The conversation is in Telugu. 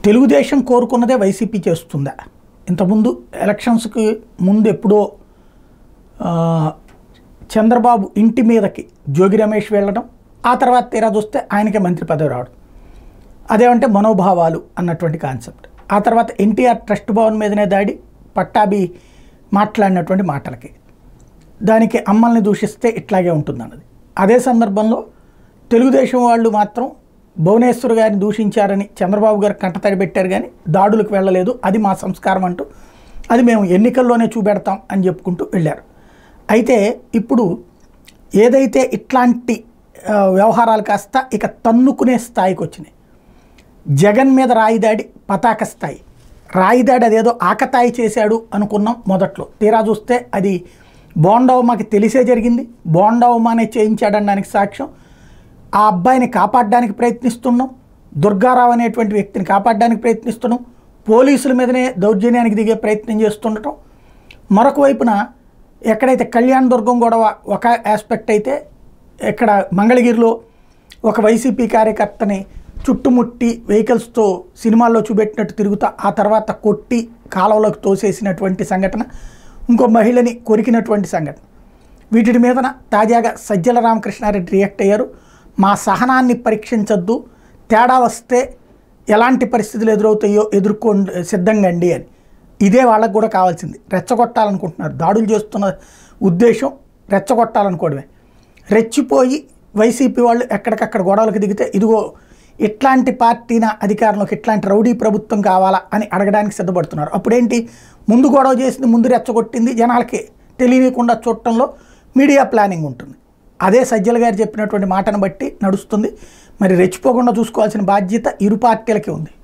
తెలుగుదేశం కోరుకున్నదే వైసీపీ చేస్తుందా ఇంతకుముందు ఎలక్షన్స్కి ముందు ఎప్పుడో ఆ, చంద్రబాబు ఇంటి మీదకి జోగి రమేష్ వెళ్ళడం ఆ తర్వాత తీరా చూస్తే ఆయనకే మంత్రి పదవి రావడం అదేమంటే మనోభావాలు అన్నటువంటి కాన్సెప్ట్ ఆ తర్వాత ఎన్టీఆర్ ట్రస్ట్ భవన్ మీదనే దాడి పట్టాభి మాట్లాడినటువంటి మాటలకి దానికి అమ్మల్ని దూషిస్తే ఇట్లాగే ఉంటుందన్నది అదే సందర్భంలో తెలుగుదేశం వాళ్ళు మాత్రం భువనేశ్వర్ గారిని దూషించారని చంద్రబాబు గారు కంటతడి పెట్టారు కానీ దాడులకు వెళ్ళలేదు అది మా సంస్కారం అంటూ అది మేము ఎన్నికల్లోనే చూపెడతాం అని చెప్పుకుంటూ వెళ్ళారు అయితే ఇప్పుడు ఏదైతే ఇట్లాంటి ఆ, వ్యవహారాలు కాస్త ఇక తన్నుకునే స్థాయికి వచ్చినాయి జగన్ మీద రాయిదాడి పతాక స్థాయి రాయిదాడి అదేదో ఆకతాయి చేశాడు అనుకున్నాం మొదట్లో తీరా చూస్తే అది బోండవమ్మకి తెలిసే జరిగింది బోండవమ్మనే చేయించాడనడానికి సాక్ష్యం ఆ అబ్బాయిని కాపాడడానికి ప్రయత్నిస్తున్నాం దుర్గారావు అనేటువంటి వ్యక్తిని కాపాడడానికి ప్రయత్నిస్తున్నాం పోలీసుల మీదనే దౌర్జన్యానికి దిగే ప్రయత్నం చేస్తుండటం మరొక వైపున ఎక్కడైతే కళ్యాణ్ దుర్గం గొడవ ఒక ఆస్పెక్ట్ అయితే ఇక్కడ మంగళగిరిలో ఒక వైసీపీ కార్యకర్తని చుట్టుముట్టి వెహికల్స్తో సినిమాల్లో చూపెట్టినట్టు తిరుగుతా ఆ తర్వాత కొట్టి కాలువలోకి తోసేసినటువంటి సంఘటన ఇంకో మహిళని కొరికినటువంటి సంఘటన వీటి మీదన తాజాగా సజ్జల రామకృష్ణారెడ్డి రియాక్ట్ అయ్యారు మా సహనాన్ని పరీక్షించొద్దు తేడా వస్తే ఎలాంటి పరిస్థితులు ఎదురవుతాయో ఎదుర్కోండి సిద్ధంగా అండి అని ఇదే వాళ్ళకు కూడా కావాల్సింది రెచ్చగొట్టాలనుకుంటున్నారు దాడులు చేస్తున్న ఉద్దేశం రెచ్చగొట్టాలనుకోవడమే రెచ్చిపోయి వైసీపీ వాళ్ళు ఎక్కడికక్కడ గొడవలకు దిగితే ఇదిగో ఇట్లాంటి పార్టీన అధికారంలోకి ఇట్లాంటి రౌడీ ప్రభుత్వం కావాలా అని అడగడానికి సిద్ధపడుతున్నారు అప్పుడేంటి ముందు గొడవ చేసింది ముందు రెచ్చగొట్టింది జనాలకి తెలియకుండా చూడటంలో మీడియా ప్లానింగ్ ఉంటుంది అదే సజ్జల గారు చెప్పినటువంటి మాటను బట్టి నడుస్తుంది మరి రెచ్చిపోకుండా చూసుకోవాల్సిన బాధ్యత ఇరు పార్టీలకి ఉంది